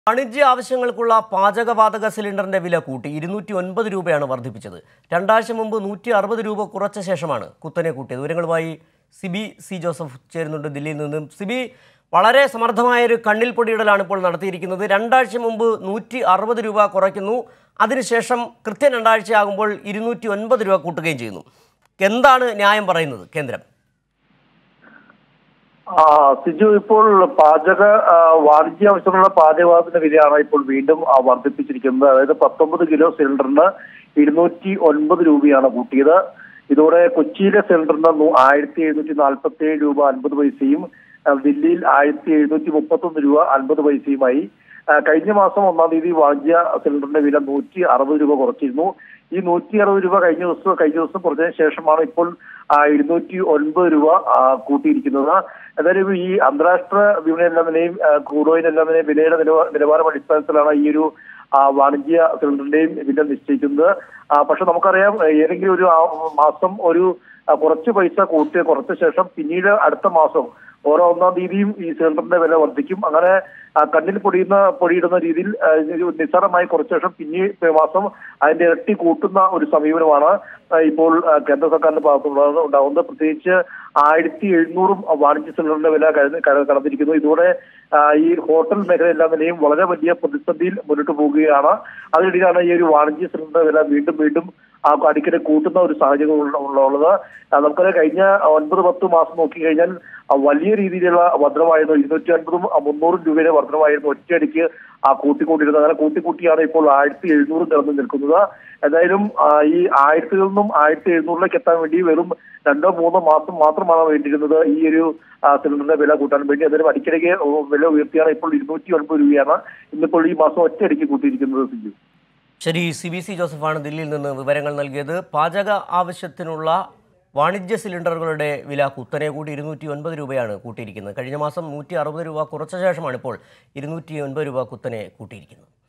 വാണിജ്യ ആവശ്യങ്ങൾക്കുള്ള പാചകവാതക സിലിണ്ടറിന്റെ വില കൂട്ടി ഇരുന്നൂറ്റി ഒൻപത് രൂപയാണ് വർദ്ധിപ്പിച്ചത് രണ്ടാഴ്ച മുമ്പ് നൂറ്റി അറുപത് രൂപ കുറച്ച ശേഷമാണ് കുത്തനെ കൂട്ടിയത് വിവരങ്ങളുമായി സിബി സി ജോസഫ് ചേരുന്നുണ്ട് ദില്ലിയിൽ നിന്നും സിബി വളരെ സമർത്ഥമായ ഒരു കണ്ണിൽ പൊടിയിടലാണ് ഇപ്പോൾ നടത്തിയിരിക്കുന്നത് രണ്ടാഴ്ച മുമ്പ് നൂറ്റി അറുപത് രൂപ കുറയ്ക്കുന്നു അതിനുശേഷം കൃത്യം രണ്ടാഴ്ചയാകുമ്പോൾ ഇരുന്നൂറ്റി ഒൻപത് രൂപ കൂട്ടുകയും ചെയ്യുന്നു എന്താണ് ന്യായം പറയുന്നത് കേന്ദ്രം ആ, സിജു ഇപ്പോൾ പാചക ആ, വാണിജ്യ ആവശ്യമുള്ള പാചകവാതത്തിന്റെ വിലയാണ് ഇപ്പോൾ വീണ്ടും ആ, വർദ്ധിപ്പിച്ചിരിക്കുന്നത് അതായത് പത്തൊമ്പത് കിലോ സിലിണ്ടറിന് ഇരുന്നൂറ്റി ഒൻപത് രൂപയാണ് കൂട്ടിയത് ഇതോടെ കൊച്ചിയിലെ സിലിണ്ടറിന് നൂ- ആയിരത്തി എഴുന്നൂറ്റി നാൽപ്പത്തി ഏഴ് രൂപ അൻപത് പൈസയും ആ, ദില്ലിയിൽ ആയിരത്തി എഴുന്നൂറ്റി മുപ്പത്തൊന്ന് രൂപ അൻപത് പൈസയുമായി ആ, കഴിഞ്ഞ മാസം ഒന്നാം തീയതി വാങ്ങിയ സിലിണ്ടറിന്റെ വില നൂറ്റി അറുപത് രൂപ കുറച്ചിരുന്നു ഈ നൂറ്റി അറുപത് രൂപ കഴിഞ്ഞ ദിവസം കഴിഞ്ഞ ദിവസം കുറച്ചതിന് ശേഷമാണ് ഇപ്പോൾ ആ, ഇരുന്നൂറ്റി ഒൻപത് രൂപ ആ, കൂട്ടിയിരിക്കുന്നത് എന്തായാലും ഈ അന്താരാഷ്ട്ര വിപണിയെല്ലാം തന്നെയും ക്രൂഡ് ഓയിൽ എല്ലാം തന്നെ വിലയുടെ നിലവാ- നിലവാരം അടിസ്ഥാനത്തിലാണ് ഈ ഒരു ആ, വാണിജ്യ സിലിണ്ടറിന്റെയും വില നിശ്ചയിക്കുന്നത് ആ, പക്ഷെ നമുക്കറിയാം ഏതെങ്കിലും ഒരു ആ, മാസം ഒരു ആ, കുറച്ച് പൈസ കൂട്ടി കുറച്ച ശേഷം പിന്നീട് അടുത്ത മാസം ഓരോ ഒന്നാം തീയതിയും ഈ സിലിണ്ടറിന്റെ വില വർദ്ധിക്കും അങ്ങനെ ആ, കണ്ണിൽ പൊടിയുന്ന പൊടിയിടുന്ന രീതിയിൽ ആ, ഒരു നിസ്സാരമായി കുറച്ച ശേഷം പിന്നെ മാസം അതിന്റെ ഇരട്ടി കൂട്ടുന്ന ഒരു സമീപനമാണ് ആ, ഇപ്പോൾ ആ, കേന്ദ്ര സർക്കാരിന്റെ ഭാഗത്തുനിന്ന് ഉണ്ടാകുന്നത് പ്രത്യേകിച്ച് ആയിരത്തി എഴുന്നൂറും വാണിജ്യ സിലിണ്ടറിന്റെ വില കടന്ന് കട- കടന്നിരിക്കുന്നു ഇതോടെ ആ, ഈ ഹോട്ടൽ മേഖലയെല്ലാം തന്നെയും വളരെ വലിയ പ്രതിസന്ധിയിൽ മുന്നോട്ട് പോവുകയാണ് അതിനിടയിലാണ് ഈ ഒരു വാണിജ്യ സിലിണ്ടർ വില വീണ്ടും വീണ്ടും ആ അടിക്കടി കൂട്ടുന്ന ഒരു സാഹചര്യം ഉള്ള- ഉള്ള- ഉള്ളത് ആ, നമുക്കറിയാം കഴിഞ്ഞ ഒൻപത് പത്ത് മാസം നോക്കിക്കഴിഞ്ഞാൽ ആ, വലിയ രീതിയിലുള്ള വർധനമായിരുന്നു ഇരുന്നൂറ്റി അൻപതും ആ, മുന്നൂറും രൂപയുടെ വർധനമായിരുന്നു ഒറ്റയടിക്ക് ആ കൂട്ടിക്കൂട്ടിയിരുന്നത് അങ്ങനെ കൂട്ടിക്കൂട്ടിയാണ് ഇപ്പോൾ ആയിരത്തി എഴുന്നൂറ് നിറഞ്ഞു നിൽക്കുന്നത് എന്തായാലും ആ, ഈ ആയിരത്തിൽ നിന്നും ആയിരത്തി എഴുന്നൂറിലേക്ക് എത്താൻ വേണ്ടി വെറും രണ്ടോ മൂന്നോ മാസം മാത്രമാണ് വേണ്ടിയിരുന്നത് ഈ ഒരു ആ, സിലിണ്ടറിന്റെ വില കൂട്ടാൻ വേണ്ടി എന്തായാലും അടിക്കടിക്ക് വില ഉയർത്തിയാണ് ഇപ്പോൾ ഇരുന്നൂറ്റി ഒൻപത് രൂപയാണ് ഇന്നിപ്പോൾ ഈ മാസം ഒറ്റയടിക്ക് കൂട്ടിയിരിക്കുന്നത് സിജു ശരി സി ബി സി ജോസഫാണ് ദില്ലിയിൽ നിന്ന് വിവരങ്ങൾ നൽകിയത് പാചക ആവശ്യത്തിനുള്ള വാണിജ്യ സിലിണ്ടറുകളുടെ വില കുത്തനെ കൂടി ഇരുന്നൂറ്റി ഒൻപത് രൂപയാണ് കൂട്ടിയിരിക്കുന്നത് കഴിഞ്ഞ മാസം നൂറ്റി അറുപത് രൂപ കുറച്ച ശേഷമാണ് ഇപ്പോൾ ഇരുന്നൂറ്റി ഒൻപത് രൂപ കുത്തനെ കൂട്ടിയിരിക്കുന്നത്